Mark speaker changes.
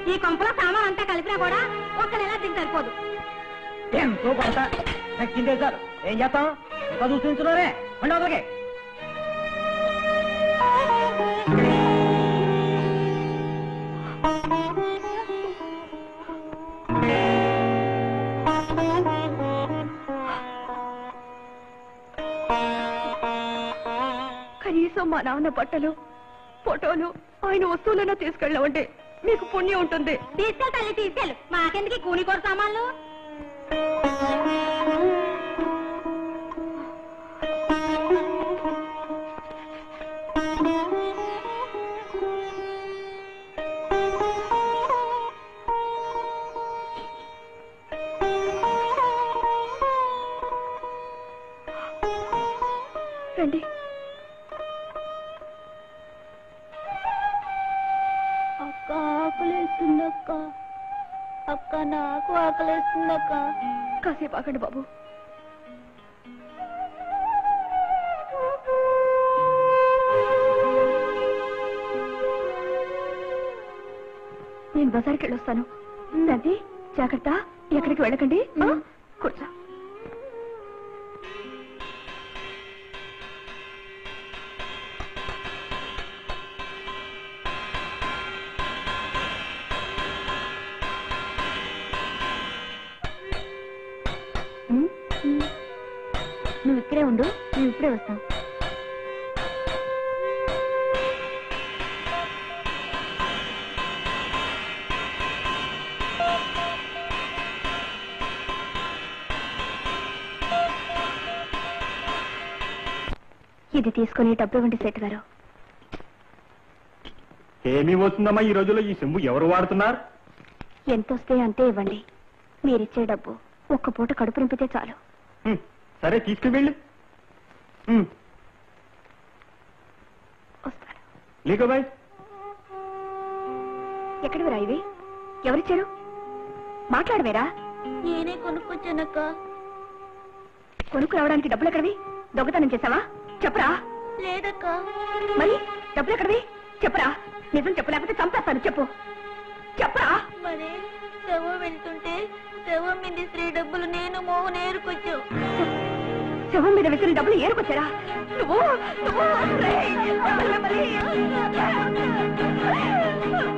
Speaker 1: ఈ కొంపలో సామాన్ అంతా కలిపినా కూడా ఒక్క నెల దిగు సరిపోదు
Speaker 2: ఎంతో కొంత దక్కిందే సార్ ఏం చేస్తాం ఇంకా చూస్తుంచున్నారే ఉండి అవతలకి
Speaker 3: కనీసం మా నాన్న బట్టలు ఫోటోలు ఆయన వస్తువులైనా తీసుకెళ్ళమంటే మీకు పుణ్యం ఉంటుంది
Speaker 1: తీసుకెళ్ళి తల్లి తీసుకెళ్ళు మాకెందుకు ఈ కూలి కోరు సామాన్లు
Speaker 3: రండి
Speaker 4: అక్క ఆకలేస్తుంది అక్క అక్క నాకు ఆకలేస్తుంది అక్క
Speaker 3: కాసేపు ఆగండి బాబు నేను బజార్కి వెళ్ళొస్తాను శాంతి జాగ్రత్త ఎక్కడికి వెళ్ళకండి ఆ? కూర్చో
Speaker 4: ఉమ్, ఉమ్. నువ్వు ఇక్కడే ఉండు నేను ఇప్పుడే వస్తాను
Speaker 3: ఇది తీసుకుని డబ్బు ఇవ్వండి సెట్ గారు
Speaker 5: ఏమీ వస్తుందమ్మా ఈ రోజుల్లో ఈ సెంబు ఎవరు వాడుతున్నారు
Speaker 3: ఎంత వస్తే అంతే ఇవ్వండి మీరిచ్చే డబ్బు ఒక్క పూట కడుపు నింపితే చాలు
Speaker 5: హ్మ్, సరే తీసుకువెళ్ళు హ్మ్,
Speaker 3: వస్తాను
Speaker 5: లీకో బాయ్
Speaker 3: ఎక్కడివి రా ఇవి ఎవరిచ్చారు మాట్లాడవేరా
Speaker 4: నేనే కొనుక్కొచ్చానక్క
Speaker 3: కొనుక్కు రావడానికి డబ్బులు ఎక్కడివి దొంగతనం చేసావా చెప్పరా
Speaker 4: లేదక్క
Speaker 3: మరి డబ్బులు ఎక్కడివి చెప్పరా నిజం చెప్పు లేకపోతే చంపేస్తాను చెప్పు చెప్పరా
Speaker 4: మరి శవం వెళ్తుంటే శవం మీద స్త్రీ డబ్బులు నేను మోహన్ ఏరుకొచ్చావు
Speaker 3: శవం మీద విసిరిన డబ్బులు ఏరుకొచ్చారా నువ్వు నువ్వు రేయ్, మరి, మరి.